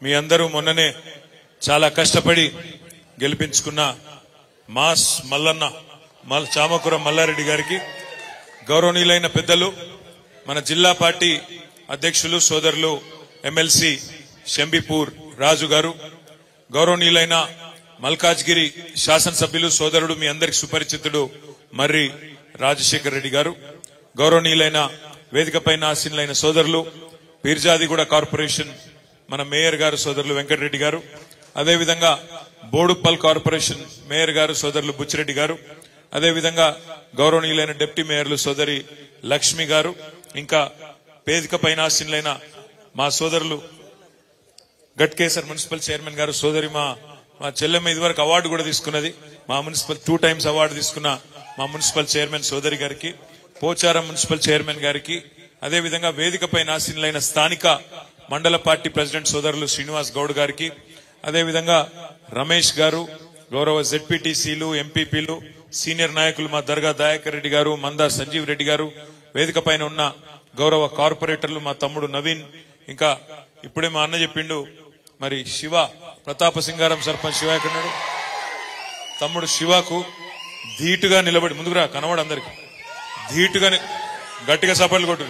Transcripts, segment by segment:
మీ అందరూ మొన్ననే చాలా కష్టపడి గెలిపించుకున్న మాస్ మల్లన్న మల్ చామకుర మల్లారెడ్డి గారికి గౌరవనీయులైన పెద్దలు మన జిల్లా పార్టీ అధ్యక్షులు సోదరులు ఎమ్మెల్సీ షంబిపూర్ రాజు గారు గౌరవనీయులైన మల్కాజ్గిరి శాసనసభ్యులు సోదరుడు మీ అందరికి సుపరిచితుడు మర్రి రాజశేఖర్ రెడ్డి గారు గౌరవనీయులైన వేదికపైన ఆసీనులైన సోదరులు పీర్జాదిగూడ కార్పొరేషన్ మన మేయర్ గారు సోదరులు వెంకటరెడ్డి గారు అదేవిధంగా బోడుప్పల్ కార్పొరేషన్ మేయర్ గారు సోదరులు బుచ్చిరెడ్డి గారు అదేవిధంగా గౌరవనీయులైన డిప్యూటీ మేయర్లు సోదరి లక్ష్మి గారు ఇంకా వేదిక పైన ఆసీనులైన మా సోదరులు గట్కేసర్ మున్సిపల్ చైర్మన్ గారు సోదరి మా మా చెల్లెమ్మ ఇదివరకు అవార్డు కూడా తీసుకున్నది మా మున్సిపల్ టూ టైమ్స్ అవార్డు తీసుకున్న మా మున్సిపల్ చైర్మన్ సోదరి గారికి పోచారం మున్సిపల్ చైర్మన్ గారికి అదేవిధంగా వేదికపై నాశీనులైన స్థానిక మండల పార్టీ ప్రెసిడెంట్ సోదరులు శ్రీనివాస్ గౌడ్ గారికి అదేవిధంగా రమేష్ గారు గౌరవ జెడ్పీటీసీలు ఎంపీపీలు సీనియర్ నాయకులు మా దర్గా దయాకర్ రెడ్డి గారు మందా సంజీవ్ రెడ్డి గారు వేదిక పైన ఉన్న గౌరవ కార్పొరేటర్లు మా తమ్ముడు నవీన్ ఇంకా ఇప్పుడే మా అన్న చెప్పిండు మరి శివ ప్రతాప సింగారం సర్పంచ్ శివ ఎక్కడున్నాడు తమ్ముడు శివకు ధీటుగా నిలబడి ముందుకురా కనబడు అందరికి ధీటుగా ని- గట్టిగా సపర్లు కొట్టు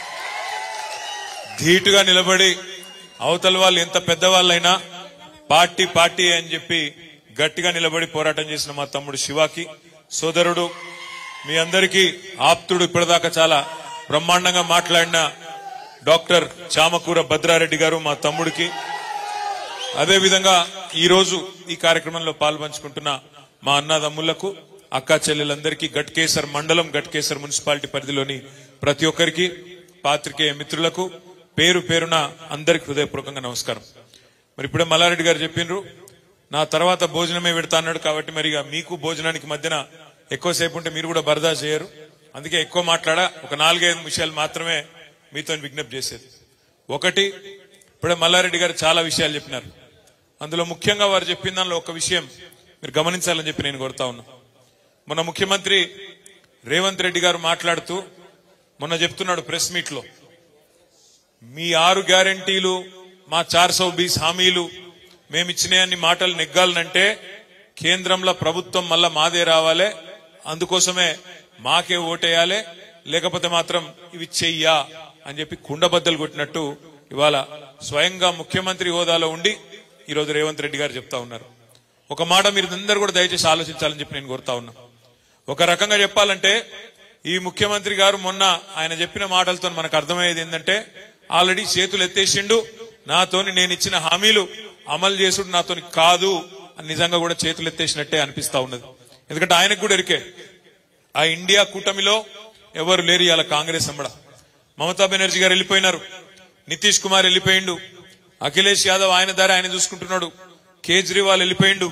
ధీటుగా నిలబడి అవతల వాళ్ళు ఎంత పెద్దవాళ్ళైనా పార్టీ పార్టీ అని చెప్పి గట్టిగా నిలబడి పోరాటం చేసిన మా తమ్ముడు శివాకి సోదరుడు మీ అందరికీ ఆప్తుడు ఇప్పటిదాకా చాలా బ్రహ్మాండంగా మాట్లాడిన డాక్టర్ చామకూర భద్రారెడ్డి గారు మా తమ్ముడికి అదే విధంగా ఈ రోజు ఈ కార్యక్రమంలో పాల్పంచుకుంటున్న మా అన్నదమ్ములకు అక్కా చెల్లెలందరికీ గట్కేసర్ మండలం గట్కేసర్ మున్సిపాలిటీ పరిధిలోని ప్రతి ఒక్కరికి పాత్రికేయ మిత్రులకు పేరు పేరున అందరికి హృదయపూర్వకంగా నమస్కారం మరి ఇప్పుడే మల్లారెడ్డి గారు చెప్పిండ్రు నా తర్వాత భోజనమే పెడతా అన్నాడు కాబట్టి మరి ఇక మీకు భోజనానికి మధ్యన ఎక్కువసేపు ఉంటే మీరు కూడా బరదా చేయరు అందుకే ఎక్కువ మాట్లాడా ఒక నాలుగైదు విషయాలు మాత్రమే మీతో విజ్ఞప్తి చేసేది ఒకటి ఇప్పుడే మల్లారెడ్డి గారు చాలా విషయాలు చెప్పినారు అందులో ముఖ్యంగా వారు చెప్పిన దానిలో ఒక విషయం మీరు గమనించాలని చెప్పి నేను కోరుతా ఉన్నా మొన్న ముఖ్యమంత్రి రేవంత్ రెడ్డి గారు మాట్లాడుతూ మొన్న చెప్తున్నాడు ప్రెస్ మీట్ లో మీ ఆరు గ్యారంటీలు మా చార్ సౌ బీస్ హామీలు మేమిచ్చిన అన్ని మాటలు నెగ్గాలనంటే కేంద్రంలో ప్రభుత్వం మళ్ళా మాదే రావాలే అందుకోసమే మాకే ఓటేయాలి లేకపోతే మాత్రం ఇవి చెయ్యా అని చెప్పి కుండబద్దలు కొట్టినట్టు ఇవాళ స్వయంగా ముఖ్యమంత్రి హోదాలో ఉండి ఈరోజు రేవంత్ రెడ్డి గారు చెప్తా ఉన్నారు ఒక మాట మీరు అందరు కూడా దయచేసి ఆలోచించాలని చెప్పి నేను కోరుతా ఉన్నా ఒక రకంగా చెప్పాలంటే ఈ ముఖ్యమంత్రి గారు మొన్న ఆయన చెప్పిన మాటలతో మనకు అర్థమయ్యేది ఏంటంటే ఆల్రెడీ చేతులు ఎత్తేసిండు నాతోని నేను ఇచ్చిన హామీలు అమలు చేసుడు నాతోని కాదు అని నిజంగా కూడా చేతులు ఎత్తేసినట్టే అనిపిస్తా ఉన్నది ఎందుకంటే ఆయనకు కూడా ఎరికే ఆ ఇండియా కూటమిలో ఎవరు లేరు ఇవాళ కాంగ్రెస్ అంబడ మమతా బెనర్జీ గారు వెళ్ళిపోయినారు నితీష్ కుమార్ వెళ్ళిపోయిండు అఖిలేష్ యాదవ్ ఆయన దారి ఆయన చూసుకుంటున్నాడు కేజ్రీవాల్ వెళ్ళిపోయిండు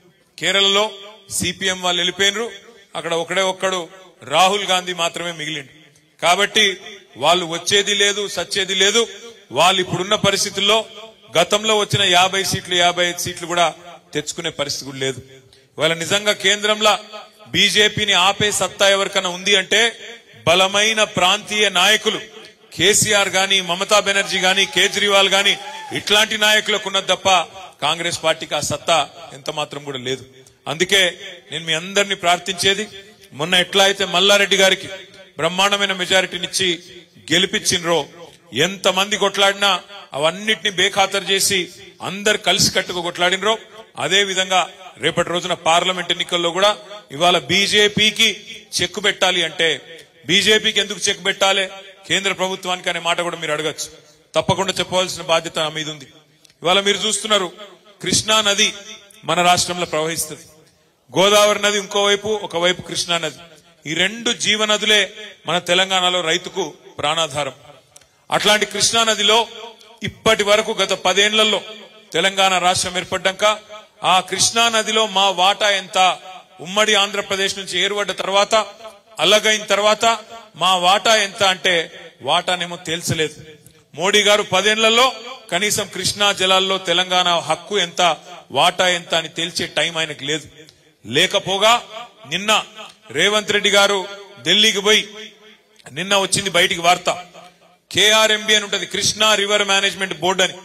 కేరళలో సిపిఎం వాళ్ళు వెళ్ళిపోయినరు అక్కడ ఒకడే ఒక్కడు రాహుల్ గాంధీ మాత్రమే మిగిలిండు కాబట్టి వాళ్ళు వచ్చేది లేదు సచ్చేది లేదు వాళ్ళు ఇప్పుడున్న పరిస్థితుల్లో గతంలో వచ్చిన యాభై సీట్లు యాభై ఐదు సీట్లు కూడా తెచ్చుకునే పరిస్థితి కూడా లేదు ఇవాళ నిజంగా కేంద్రంలో బీజేపీని ఆపే సత్తా ఎవరికైనా ఉంది అంటే బలమైన ప్రాంతీయ నాయకులు కేసీఆర్ గాని మమతా బెనర్జీ గాని కేజ్రీవాల్ గాని ఇట్లాంటి నాయకులకు ఉన్నది తప్ప కాంగ్రెస్ పార్టీకి ఆ సత్తా ఎంత మాత్రం కూడా లేదు అందుకే నేను మీ అందరినీ ప్రార్థించేది మొన్న ఎట్లా అయితే మల్లారెడ్డి గారికి బ్రహ్మాండమైన మెజారిటీనిచ్చి గెలిపించినరో ఎంత మంది కొట్లాడినా అవన్నిటిని బేఖాతరు చేసి అందరు కలిసి కట్టుకు కొట్లాడినరో అదే విధంగా రేపటి రోజున పార్లమెంట్ ఎన్నికల్లో కూడా ఇవాళ బీజేపీకి చెక్కు పెట్టాలి అంటే బీజేపీకి ఎందుకు చెక్ పెట్టాలి కేంద్ర ప్రభుత్వానికి అనే మాట కూడా మీరు అడగచ్చు తప్పకుండా చెప్పవలసిన బాధ్యత నా మీద ఉంది ఇవాళ మీరు చూస్తున్నారు కృష్ణా నది మన రాష్ట్రంలో ప్రవహిస్తుంది గోదావరి నది ఇంకోవైపు ఒకవైపు కృష్ణా నది ఈ రెండు జీవనదులే మన తెలంగాణలో రైతుకు ప్రాణాధారం అట్లాంటి కృష్ణా నదిలో ఇప్పటి వరకు గత పదేళ్లలో తెలంగాణ రాష్ట్రం ఏర్పడ్డాక ఆ కృష్ణా నదిలో మా వాటా ఎంత ఉమ్మడి ఆంధ్రప్రదేశ్ నుంచి ఏర్పడ్డ తర్వాత అల్లగైన తర్వాత మా వాటా ఎంత అంటే వాటానేమో తేల్చలేదు మోడీ గారు పదేళ్లలో కనీసం కృష్ణా జలాల్లో తెలంగాణ హక్కు ఎంత వాటా ఎంత అని తేల్చే టైం ఆయనకు లేదు లేకపోగా నిన్న రేవంత్ రెడ్డి గారు ఢిల్లీకి పోయి నిన్న వచ్చింది బయటికి వార్త కేఆర్ఎంబి అని ఉంటది కృష్ణా రివర్ మేనేజ్మెంట్ బోర్డు అని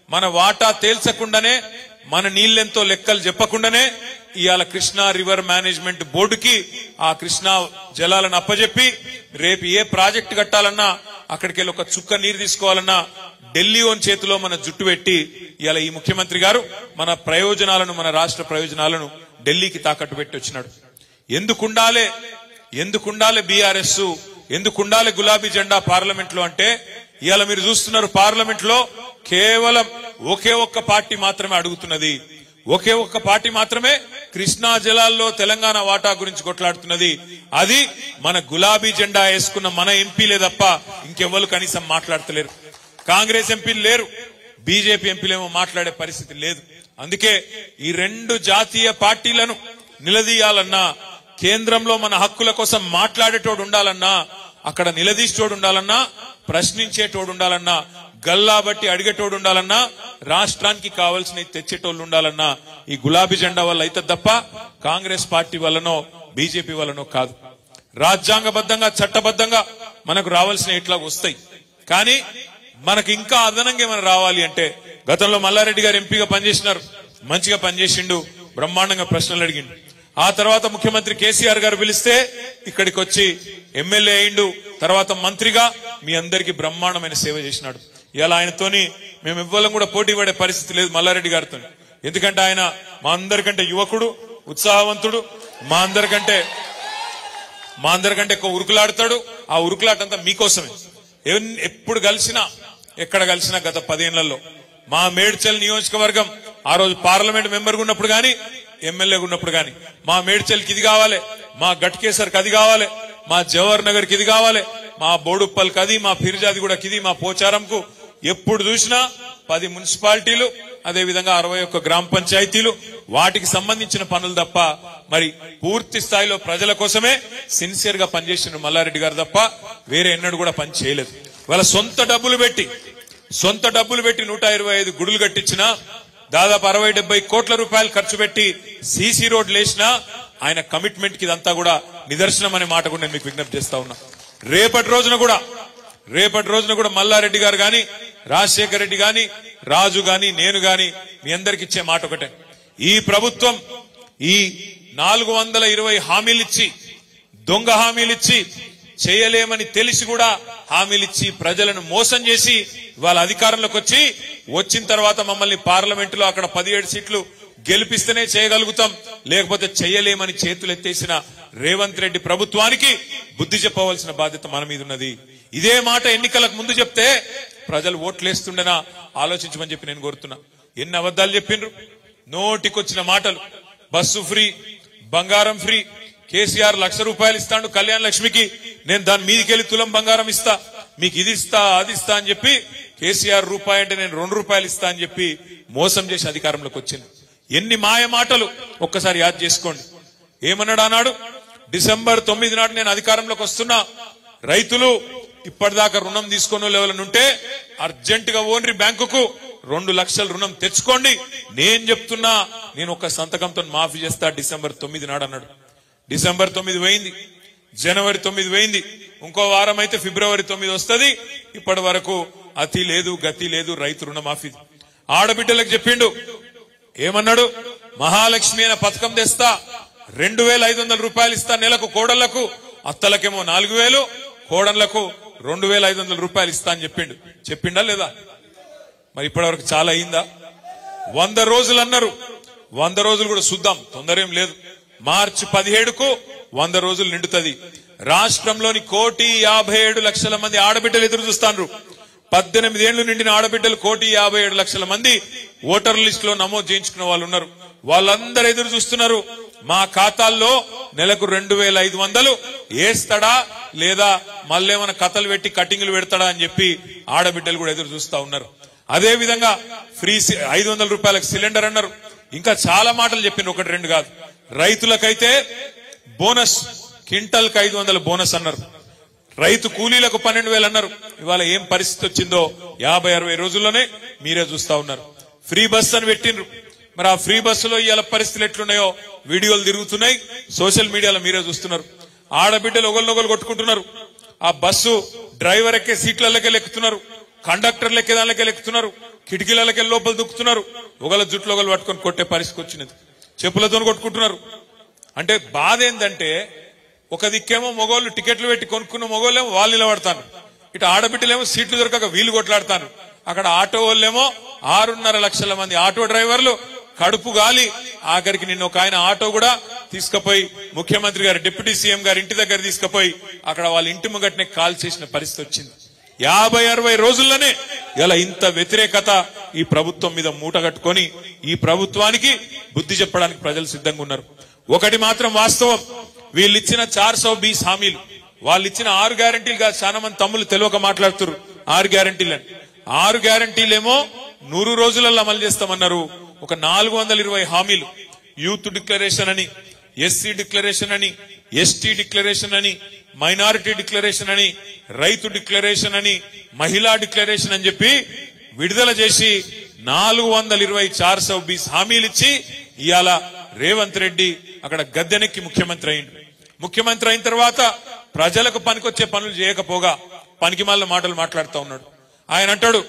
మన వాటా తేల్చకుండానే మన నీళ్ళెంతో లెక్కలు చెప్పకుండానే ఇవాళ కృష్ణా రివర్ మేనేజ్మెంట్ బోర్డుకి ఆ కృష్ణా జలాలను అప్పజెప్పి రేపు ఏ ప్రాజెక్ట్ కట్టాలన్నా అక్కడికి వెళ్ళి ఒక చుక్క నీరు తీసుకోవాలన్నా ఢిల్లీ ఓన్ చేతిలో మన జుట్టు పెట్టి ఇవాళ ఈ ముఖ్యమంత్రి గారు మన ప్రయోజనాలను మన రాష్ట్ర ప్రయోజనాలను ఢిల్లీకి తాకట్టు పెట్టి వచ్చినాడు ఎందుకుండాలే ఎందుకుండాలి బీఆర్ఎస్ ఎందుకుండాలి గులాబీ జెండా పార్లమెంట్ లో అంటే ఇవాళ మీరు చూస్తున్నారు పార్లమెంట్ లో కేవలం ఒకే ఒక్క పార్టీ మాత్రమే అడుగుతున్నది ఒకే ఒక్క పార్టీ మాత్రమే కృష్ణా జలాల్లో తెలంగాణ వాటా గురించి కొట్లాడుతున్నది అది మన గులాబీ జెండా వేసుకున్న మన ఎంపీలే తప్ప ఇంకెవ్వరు కనీసం మాట్లాడతలేరు కాంగ్రెస్ ఎంపీలు లేరు బీజేపీ ఎంపీలేమో మాట్లాడే పరిస్థితి లేదు అందుకే ఈ రెండు జాతీయ పార్టీలను నిలదీయాలన్నా కేంద్రంలో మన హక్కుల కోసం మాట్లాడేటోడు ఉండాలన్నా అక్కడ నిలదీసేటోడు ఉండాలన్నా ప్రశ్నించేటోడు ఉండాలన్నా గల్లా బట్టి అడిగేటోడు ఉండాలన్నా రాష్ట్రానికి కావాల్సిన తెచ్చేటోళ్ళు ఉండాలన్నా ఈ గులాబీ జెండా వల్ల అయితే తప్ప కాంగ్రెస్ పార్టీ వల్లనో బీజేపీ వల్లనో కాదు రాజ్యాంగబద్ధంగా చట్టబద్ధంగా మనకు రావాల్సిన ఇట్లా వస్తాయి కానీ మనకి ఇంకా అదనంగా ఏమైనా రావాలి అంటే గతంలో మల్లారెడ్డి గారు ఎంపీగా పనిచేసినారు మంచిగా పనిచేసిండు బ్రహ్మాండంగా ప్రశ్నలు అడిగిండు ఆ తర్వాత ముఖ్యమంత్రి కేసీఆర్ గారు పిలిస్తే ఇక్కడికి వచ్చి ఎమ్మెల్యే అయిండు తర్వాత మంత్రిగా మీ అందరికి బ్రహ్మాండమైన సేవ చేసినాడు ఇలా ఆయనతోని మేము ఇవ్వాలని కూడా పోటీ పడే పరిస్థితి లేదు మల్లారెడ్డి గారితో ఎందుకంటే ఆయన మా అందరికంటే యువకుడు ఉత్సాహవంతుడు మా అందరికంటే మా అందరికంటే ఎక్కువ ఉరుకులాడతాడు ఆ ఉరుకులాట అంతా మీకోసమే ఎన్- ఎప్పుడు కలిసినా ఎక్కడ కలిసినా గత పదేళ్లలో మా మేడ్చల్ నియోజకవర్గం ఆ రోజు పార్లమెంట్ మెంబర్ ఉన్నప్పుడు గాని ఎమ్మెల్యేగా ఉన్నప్పుడు గాని మా మేడ్చల్కి ఇది కావాలి మా గట్కేసర్కి అది కావాలి మా జవహర్ నగర్కి ఇది కావాలి మా బోడుప్పల్కి అది మా ఫిర్జాది కూడా ఇది మా పోచారంకు ఎప్పుడు చూసినా పది మున్సిపాలిటీలు అదే విధంగా అరవై ఒక్క గ్రామ పంచాయతీలు వాటికి సంబంధించిన పనులు తప్ప మరి పూర్తి స్థాయిలో ప్రజల కోసమే సిన్సియర్ గా పనిచేసిన మల్లారెడ్డి గారు తప్ప వేరే ఎన్నడూ కూడా పని చేయలేదు వాళ్ళ సొంత డబ్బులు పెట్టి సొంత డబ్బులు పెట్టి నూట ఇరవై ఐదు గుడులు కట్టించిన దాదాపు అరవై డెబ్బై కోట్ల రూపాయలు ఖర్చు పెట్టి సీసీ రోడ్లు వేసినా ఆయన కమిట్మెంట్ కి ఇదంతా కూడా నిదర్శనం అనే మాట కూడా నేను మీకు విజ్ఞప్తి చేస్తా ఉన్నా రేపటి రోజున కూడా రేపటి రోజున కూడా మల్లారెడ్డి గారు గాని రాజశేఖర రెడ్డి గాని రాజు గాని నేను గాని మీ అందరికి ఇచ్చే మాట ఒకటే ఈ ప్రభుత్వం ఈ నాలుగు వందల ఇరవై హామీలిచ్చి దొంగ హామీలిచ్చి చేయలేమని తెలిసి కూడా హామీలిచ్చి ప్రజలను మోసం చేసి వాళ్ళ అధికారంలోకి వచ్చి వచ్చిన తర్వాత మమ్మల్ని పార్లమెంటులో అక్కడ పదిహేడు సీట్లు గెలిపిస్తేనే చేయగలుగుతాం లేకపోతే చేయలేమని చేతులు ఎత్తేసిన రేవంత్ రెడ్డి ప్రభుత్వానికి బుద్ధి చెప్పవలసిన బాధ్యత మన మీద ఉన్నది ఇదే మాట ఎన్నికలకు ముందు చెప్తే ప్రజలు ఓట్లేస్తుండేనా ఆలోచించమని చెప్పి నేను కోరుతున్నా ఎన్ని అబద్ధాలు చెప్పిండ్రు నోటికొచ్చిన మాటలు బస్సు ఫ్రీ బంగారం ఫ్రీ కేసీఆర్ లక్ష రూపాయలు ఇస్తాడు కళ్యాణ లక్ష్మికి నేను దాని మీదికెళ్లి తులం బంగారం ఇస్తా మీకు ఇది ఇస్తా అది ఇస్తా అని చెప్పి కేసీఆర్ రూపాయి అంటే నేను రెండు రూపాయలు ఇస్తా అని చెప్పి మోసం చేసి అధికారంలోకి వచ్చింది ఎన్ని మాయ మాటలు ఒక్కసారి యాద్ చేసుకోండి ఏమన్నాడు అన్నాడు డిసెంబర్ తొమ్మిది నాడు నేను అధికారంలోకి వస్తున్నా రైతులు ఇప్పటిదాకా రుణం తీసుకున్న లెవెల్ ఉంటే అర్జెంట్ గా ఓన్రి బ్యాంకుకు రెండు లక్షల రుణం తెచ్చుకోండి నేను చెప్తున్నా నేను ఒక సంతకంతో మాఫీ చేస్తా డిసెంబర్ తొమ్మిది నాడు అన్నాడు డిసెంబర్ తొమ్మిది పోయింది జనవరి తొమ్మిది పోయింది ఇంకో వారం అయితే ఫిబ్రవరి తొమ్మిది వస్తది ఇప్పటి వరకు అతి లేదు గతి లేదు రైతు రుణమాఫీ ఆడబిడ్డలకు చెప్పిండు ఏమన్నాడు మహాలక్ష్మి అనే పథకం తెస్తా రెండు వేల ఐదు వందల రూపాయలు ఇస్తా నెలకు కోడళ్లకు అత్తలకేమో నాలుగు వేలు కోడళ్లకు రెండు వేల ఐదు వందల రూపాయలు ఇస్తా అని చెప్పిండు చెప్పిండా లేదా మరి ఇప్పటివరకు చాలా అయిందా వంద రోజులు అన్నారు వంద రోజులు కూడా చూద్దాం తొందర ఏం లేదు మార్చి పదిహేడుకు వంద రోజులు నిండుతుంది రాష్ట్రంలోని కోటి యాభై ఏడు లక్షల మంది ఆడబిడ్డలు ఎదురు చూస్తాండ్రు పద్దెనిమిది ఏళ్లు నిండిన ఆడబిడ్డలు కోటి యాభై ఏడు లక్షల మంది ఓటర్ లిస్ట్ లో నమోదు చేయించుకున్న వాళ్ళు ఉన్నారు వాళ్ళందరూ ఎదురు చూస్తున్నారు మా ఖాతాల్లో నెలకు రెండు వేల ఐదు వందలు వేస్తాడా లేదా మళ్ళేమైనా కథలు పెట్టి కటింగ్లు పెడతాడా అని చెప్పి ఆడబిడ్డలు కూడా ఎదురు చూస్తా ఉన్నారు అదే విధంగా ఫ్రీ సి- ఐదు వందల రూపాయలకు సిలిండర్ అన్నారు ఇంకా చాలా మాటలు చెప్పిన ఒకటి రెండు కాదు రైతులకైతే బోనస్ క్వింటల్ కి ఐదు వందల బోనస్ అన్నారు రైతు కూలీలకు పన్నెండు వేలు అన్నారు ఇవాళ ఏం పరిస్థితి వచ్చిందో యాభై అరవై రోజుల్లోనే మీరే చూస్తా ఉన్నారు ఫ్రీ బస్ అని పెట్టిండ్రు మరి ఆ ఫ్రీ బస్సులో ఇవాళ పరిస్థితులు ఎట్లున్నాయో వీడియోలు తిరుగుతున్నాయి సోషల్ మీడియాలో మీరే చూస్తున్నారు ఆడబిడ్డలు ఒకరినొకరు కొట్టుకుంటున్నారు ఆ బస్సు డ్రైవర్ ఎక్కే సీట్లలోకి ఎక్కుతున్నారు కండక్టర్లు ఎక్కే దానిలోకి ఎక్కుతున్నారు కిటికీలకి లోపల దుక్కుతున్నారు ఒకళ్ళ జుట్లు ఒకళ్ళు పట్టుకొని కొట్టే పరిస్థితి వచ్చినది చెప్పులతో కొట్టుకుంటున్నారు అంటే బాధ ఏంటంటే ఒక దిక్కేమో మొగోళ్ళు టికెట్లు పెట్టి కొనుక్కున్న మొగోళ్ళేమో వాళ్ళు నిలబడతాను ఇటు ఆడబిడ్డలేమో సీట్లు దొరకక వీలు కొట్లాడతాను అక్కడ ఆటో వాళ్ళేమో ఆరున్నర లక్షల మంది ఆటో డ్రైవర్లు కడుపు గాలి ఆఖరికి నిన్న ఒక ఆయన ఆటో కూడా తీసుకుపోయి ముఖ్యమంత్రి గారు డిప్యూటీ సీఎం గారి ఇంటి దగ్గర తీసుకుపోయి అక్కడ వాళ్ళ ఇంటి ముంగటనే కాల్ చేసిన పరిస్థితి వచ్చింది యాభై అరవై రోజుల్లోనే ఇలా ఇంత వ్యతిరేకత ఈ ప్రభుత్వం మీద మూట కట్టుకొని ఈ ప్రభుత్వానికి బుద్ధి చెప్పడానికి ప్రజలు సిద్ధంగా ఉన్నారు ఒకటి మాత్రం వాస్తవం వీళ్ళు ఇచ్చిన చార్ సో బీస్ హామీలు వాళ్ళు ఇచ్చిన ఆరు గ్యారంటీలు కాదు చాలా మంది తమ్ములు తెలియక మాట్లాడుతున్నారు ఆరు గ్యారంటీలు అని ఆరు గ్యారంటీలేమో నూరు రోజులలో అమలు చేస్తామన్నారు ఒక నాలుగు వందల ఇరవై హామీలు యూత్ డిక్లరేషన్ అని ఎస్సీ డిక్లరేషన్ అని ఎస్టీ డిక్లరేషన్ అని మైనారిటీ డిక్లరేషన్ అని రైతు డిక్లరేషన్ అని మహిళా డిక్లరేషన్ అని చెప్పి విడుదల చేసి నాలుగు వందల ఇరవై చార్ సౌ బీస్ హామీలు ఇచ్చి ఇవాళ రేవంత్ రెడ్డి అక్కడ గద్దెనెక్కి ముఖ్యమంత్రి అయిండు ముఖ్యమంత్రి అయిన తర్వాత ప్రజలకు పనికొచ్చే పనులు చేయకపోగా పనికి మాటలు మాట్లాడుతూ ఉన్నాడు ఆయన అంటాడు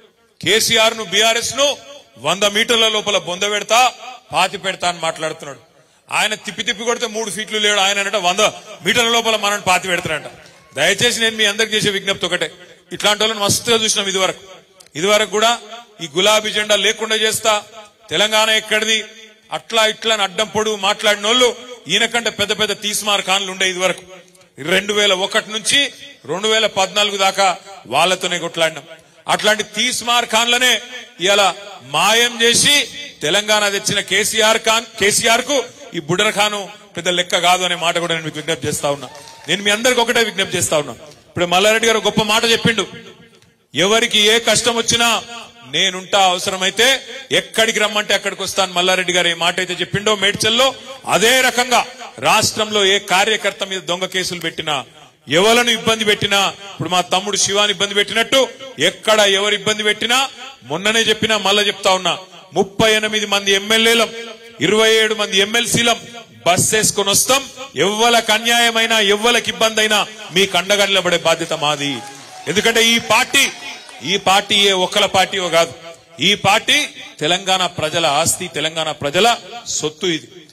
కేసీఆర్ ను బీఆర్ఎస్ ను వంద మీటర్ల లోపల బొంద పెడతా పాతి పెడతా అని మాట్లాడుతున్నాడు ఆయన తిప్పి తిప్పి కొడితే మూడు ఫీట్లు లేడు ఆయన అంటే వంద మీటర్ల లోపల మనం పాతి పెడతాడంట దయచేసి నేను మీ అందరికి చేసే విజ్ఞప్తి ఒకటే ఇట్లాంటి వాళ్ళని మస్తుగా చూసినాం ఇదివరకు ఇదివరకు కూడా ఈ గులాబీ జెండా లేకుండా చేస్తా తెలంగాణ ఎక్కడిది అట్లా ఇట్లా అని అడ్డం పొడుగు మాట్లాడిన వాళ్ళు ఈయనకంటే పెద్ద పెద్ద తీస్మార్ ఖాన్లు ఉండే ఇదివరకు రెండు వేల ఒకటి నుంచి రెండు వేల పద్నాలుగు దాకా వాళ్ళతోనే కొట్లాడినాం అట్లాంటి తీస్మార్ ఖాన్లనే ఇలా మాయం చేసి తెలంగాణ తెచ్చిన కేసీఆర్ ఖాన్ కేసీఆర్ కు ఈ బుడర్ ఖాను పెద్ద లెక్క కాదు అనే మాట కూడా నేను మీకు విజ్ఞప్తి చేస్తా ఉన్నా నేను మీ అందరికి ఒకటే విజ్ఞప్తి చేస్తా ఉన్నా ఇప్పుడు మల్లారెడ్డి గారు ఒక గొప్ప మాట చెప్పిండు ఎవరికి ఏ కష్టం వచ్చినా నేనుంటా అవసరమైతే ఎక్కడికి రమ్మంటే అక్కడికి వస్తాను మల్లారెడ్డి గారు ఏ మాట అయితే చెప్పిండో మేడ్చల్లో అదే రకంగా రాష్ట్రంలో ఏ కార్యకర్త మీద దొంగ కేసులు పెట్టినా ఎవలను ఇబ్బంది పెట్టినా ఇప్పుడు మా తమ్ముడు శివాని ఇబ్బంది పెట్టినట్టు ఎక్కడ ఎవరు ఇబ్బంది పెట్టినా మొన్ననే చెప్పినా మళ్ళా చెప్తా ఉన్నా ముప్పై ఎనిమిది మంది ఎమ్మెల్యేలం ఇరవై ఏడు మంది ఎమ్మెల్సీలం బస్ వేసుకొని వస్తాం ఎవ్వలకు అన్యాయమైనా ఎవ్వలకు ఇబ్బంది అయినా మీ కండగా నిలబడే బాధ్యత మాది ఎందుకంటే ఈ పార్టీ ఈ పార్టీ ఏ ఒక్కల పార్టీయో కాదు ఈ పార్టీ తెలంగాణ ప్రజల ఆస్తి తెలంగాణ ప్రజల సొత్తు ఇది